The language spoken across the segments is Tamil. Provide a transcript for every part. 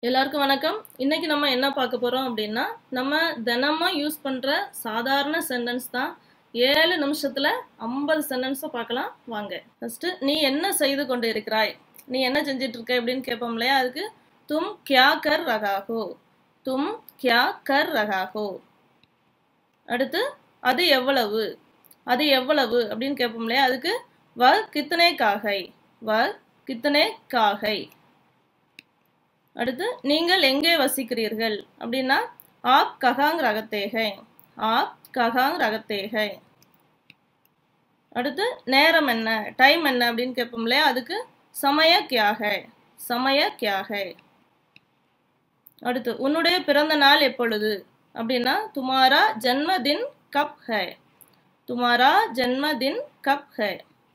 எல்லாருக்கும் வணக்கம் இன்னைக்கு நம்ம என்ன பார்க்க போறோம் அப்படின்னா நம்ம தினமும் யூஸ் பண்ற சாதாரண சென்டென்ஸ் தான் ஏழு நிமிஷத்துல ஐம்பது சென்டென்ஸை பார்க்கலாம் வாங்க ஃபர்ஸ்ட் நீ என்ன செய்து கொண்டு இருக்கிறாய் நீ என்ன செஞ்சிட்டு இருக்க அப்படின்னு கேட்போம் இல்லையா அதுக்கு தும் கியா கர் ரகா ஹோ தும் கியா கர் ரகா ஹோ அடுத்து அது எவ்வளவு அது எவ்வளவு அப்படின்னு கேட்போம் இல்லையா அதுக்கு வ கித்தனை காகை வ கித்தனை காகை அடுத்து நீங்கள் எங்கே வசிக்கிறீர்கள் அப்படின்னா ஆப் ககாங் ரகத்தேகை ஆப் ககாங் ரகத்தேகை அடுத்து நேரம் என்ன டைம் என்ன அப்படின்னு கேட்போம் இல்லையா அதுக்கு சமய கியாக சமய கியாக அடுத்து உன்னுடைய பிறந்த நாள் எப்பொழுது அப்படின்னா துமாரா ஜன்மதின் கப் ஹை துமாரா ஜன்மதின் கப் ஹை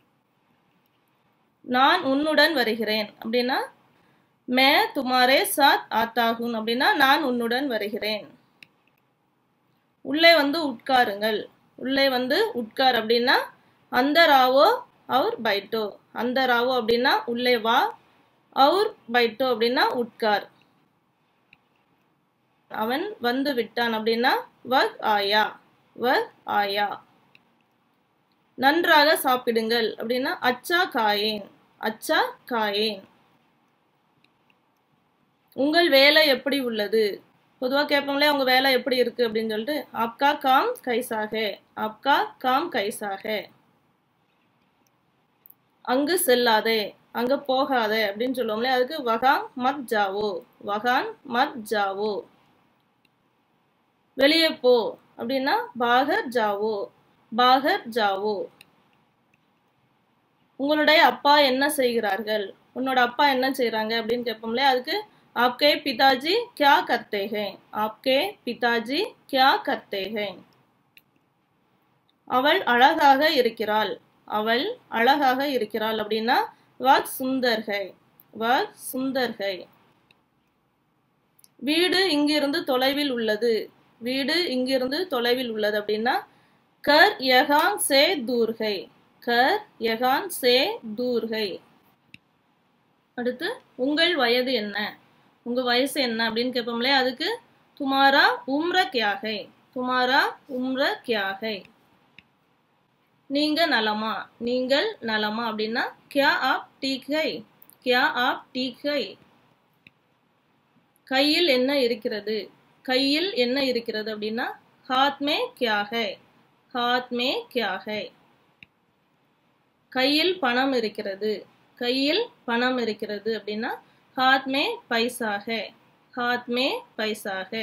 நான் உன்னுடன் வருகிறேன் அப்படின்னா மே துமாரே சாத் ஆத்தாகும் அப்படின்னா நான் உன்னுடன் வருகிறேன் உள்ளே வந்து உட்காருங்கள் உள்ளே வந்து உட்கார் அப்படின்னா அந்த ராவோ அவர் பைட்டோ அந்த ராவோ அப்படின்னா உள்ளே வா அவர் பைட்டோ அப்படின்னா உட்கார் அவன் வந்து விட்டான் அப்படின்னா வக் ஆயா வக் ஆயா நன்றாக சாப்பிடுங்கள் அப்படின்னா அச்சா காயேன் அச்சா காயேன் உங்கள் வேலை எப்படி உள்ளது பொதுவாக கேட்போங்களே உங்க வேலை எப்படி இருக்கு அப்படின்னு சொல்லிட்டு ஆப்கா காம் கைசாக ஆப்கா காம் கைசாக அங்கு செல்லாதே அங்க போகாதே அப்படின்னு சொல்லுவோம்ல அதுக்கு வகான் மத் ஜாவோ வகான் மத் ஜாவோ வெளியே போ அப்படின்னா பாகர் ஜாவோ பாகர் ஜாவோ உங்களுடைய அப்பா என்ன செய்கிறார்கள் உன்னோட அப்பா என்ன செய்றாங்க அப்படின்னு கேட்போம்ல அதுக்கு आपके पिताजी क्या करते हैं आपके पिताजी क्या करते हैं அவள் அழகாக இருக்கிறாள் அவள் அழகாக இருக்கிறாள் அப்படின்னா வாக் சுந்தர்கை வாக் சுந்தர்கை வீடு இங்கிருந்து தொலைவில் உள்ளது வீடு இங்கிருந்து தொலைவில் உள்ளது அப்படின்னா கர் யகான் சே தூர்கை கர் யகான் சே தூர்கை அடுத்து உங்கள் வயது என்ன உங்க வயசு என்ன அப்படின்னு கேட்போம்லே அதுக்கு துமாரா உம்ர கியாகை துமாரா உம்ர கியாகை நீங்க நலமா நீங்கள் நலமா அப்படின்னா கியா ஆப் டீக் ஹை கியா ஆப் டீக் ஹை கையில் என்ன இருக்கிறது கையில் என்ன இருக்கிறது அப்படின்னா ஹாத் மே கியா ஹை ஹாத் மே கியா ஹை கையில் பணம் இருக்கிறது கையில் பணம் இருக்கிறது அப்படின்னா हाथ में पैसा है हाथ में पैसा है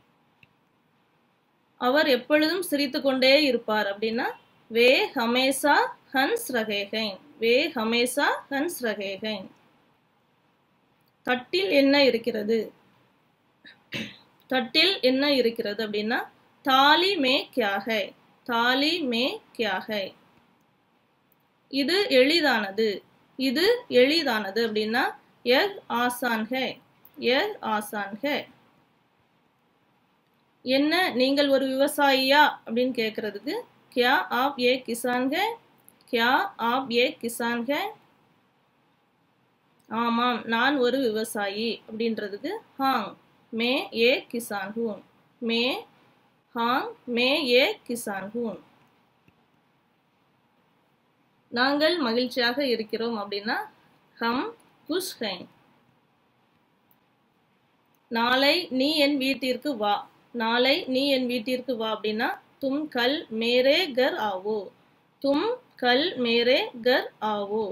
அவர் எப்பொழுதும் சிரித்து கொண்டே இருப்பார் அப்படின்னா வே ஹமேசா ஹன்ஸ் ரகேகைன் வே ஹமேசா ஹன்ஸ் ரகேகைன் தட்டில் என்ன இருக்கிறது தட்டில் என்ன இருக்கிறது அப்படின்னா தாலி மே கியாகை தாலி மே கியாகை இது எளிதானது இது எளிதானது அப்படின்னா यह आसान है यह आसान है என்ன நீங்கள் ஒரு விவசாயியா அப்படின்னு கேட்கறதுக்கு கியா ஆப் ஏ கிசான் ஹே கியா ஆப் ஏ கிசான் ஹே ஆமாம் நான் ஒரு விவசாயி அப்படின்றதுக்கு ஹாங் மே ஏ கிசான் ஹூன் மே ஹாங் மே ஏ கிசான் ஹூன் நாங்கள் மகிழ்ச்சியாக இருக்கிறோம் அப்படின்னா ஹம் குஷ் ஹை நாளை நீ என் வீட்டிற்கு வா நாளை நீ என் வீட்டிற்கு வா அப்படின்னா தும் கல் மேரே கர் ஆவோ தும் கல் மேரே கர் ஆவோ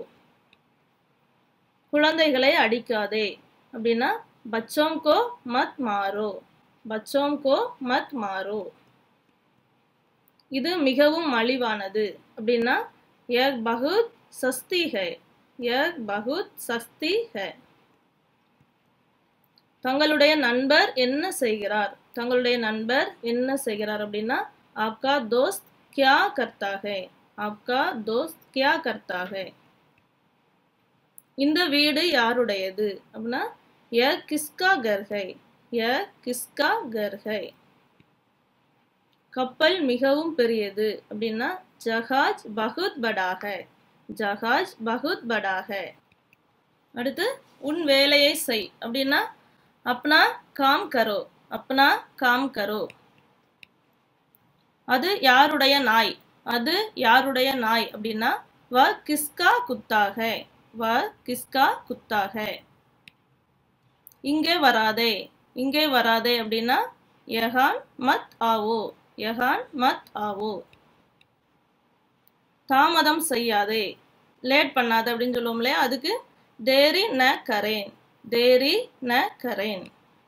குழந்தைகளை அடிக்காதே அப்படின்னா பச்சோம் கோ மத் மாறோ பச்சோம் கோ மத் மாறோ இது மிகவும் மலிவானது அப்படின்னா யக் பகுத் சஸ்தி ஹை यह बहुत सस्ती है தங்களுடைய நண்பர் என்ன செய்கிறார் தங்களுடைய நண்பர் என்ன செய்கிறார் அப்படின்னா ஆப்கா தோஸ்த் கியா கர்த்தா ஹே ஆப்கா தோஸ்த் கியா கர்த்தா ஹே இந்த வீடு யாருடையது அப்படின்னா ய கிஸ்கா கர் ஹை ய கிஸ்கா கர் ஹை கப்பல் மிகவும் பெரியது அப்படின்னா ஜஹாஜ் பகுத் படா ஹை ஜஹாஜ் பகுத் படா ஹை அடுத்து உன் வேலையை செய் அப்படின்னா अपना काम करो अपना काम करो அது யாருடைய நாய் அது யாருடைய நாய் அப்படின்னா வ கிஸ்கா குத்தாக வ கிஸ்கா குத்தாக இங்கே வராதே இங்கே வராதே அப்படின்னா யஹான் மத் ஆவோ யஹான் மத் ஆவோ தாமதம் செய்யாதே லேட் பண்ணாத அப்படின்னு சொல்லுவோம் இல்லையா அதுக்கு தேரி ந கரேன் தேரி ந கரேன்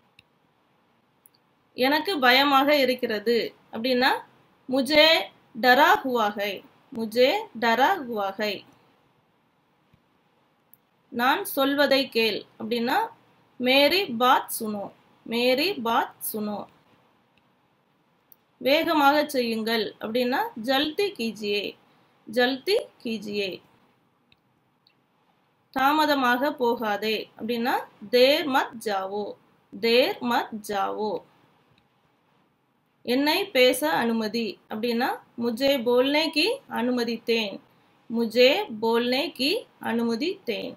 எனக்கு பயமாக இருக்கிறது அப்படின்னா முஜே டரா ஹுவாகை முஜே டரா ஹுவாகை நான் சொல்வதை கேள் அப்படின்னா மேரி பாத் சுனோ மேரி பாத் சுனோ வேகமாக செய்யுங்கள் அப்படின்னா ஜல்தி கீஜியே ஜல்தி கீஜியே தாமதமாக போகாதே அப்படின்னா தேர் மத் ஜாவோ தேர் மத் ஜாவோ என்னை பேச அனுமதி அப்படின்னா முஜே போல்னே கி அனுமதி தேன் முஜே போல்னே கி அனுமதி தேன்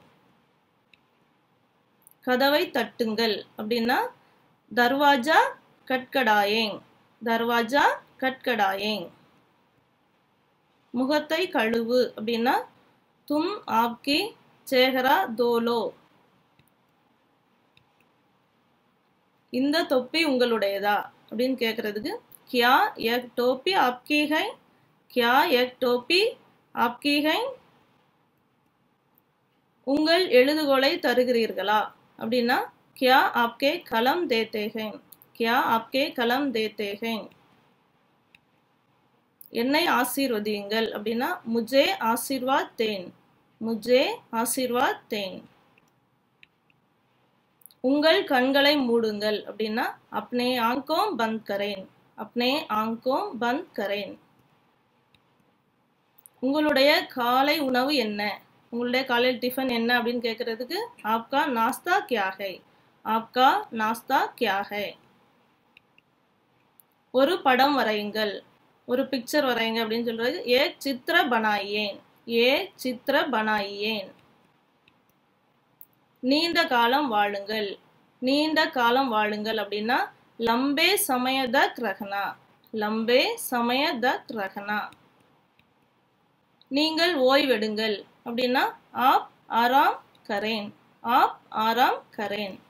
கதவை தட்டுங்கள் அப்படின்னா தர்வாஜா கட்கடாயேங் தர்வாஜா கட்கடாயேங் முகத்தை கழுவு அப்படின்னா தும் ஆப்கி சேகரா தோலோ இந்த தொப்பி உங்களுடையதா அப்படின்னு கேட்கறதுக்கு கியா எக் டோப்பி ஆப்கி ஹை கியா எக் டோப்பி ஆப்கி ஹை உங்கள் எழுதுகோலை தருகிறீர்களா அப்படின்னா கியா ஆப்கே கலம் தேத்தே ஹை கியா ஆப்கே கலம் தேத்தே ஹை என்னை ஆசீர்வதியுங்கள் அப்படின்னா முஜே ஆசீர்வாத் தேன் முஜே ஆசீர்வாத் தேன் உங்கள் கண்களை மூடுங்கள் அப்படின்னா அப்னே ஆங்கோம் பந்த் கரேன் அப்னே ஆங்கோம் பந்த் கரேன் உங்களுடைய காலை உணவு என்ன உங்களுடைய காலையில் டிஃபன் என்ன அப்படின்னு கேட்கறதுக்கு ஆப்கா நாஸ்தா கியா ஹை ஆப்கா நாஸ்தா கியா ஹை ஒரு படம் வரையுங்கள் ஒரு பிக்சர் வரையுங்க அப்படின்னு சொல்றது ஏ சித்திர பனாயேன் ஏ சித்திர பனாயேன் நீண்ட காலம் வாழுங்கள் நீண்ட காலம் வாழுங்கள் அப்படின்னா லம்பே சமய தக் ரஹனா லம்பே சமய தக் ரஹனா நீங்கள் ஓய்வெடுங்கள் அப்படின்னா ஆப் ஆராம் கரேன் ஆப் ஆராம் கரேன்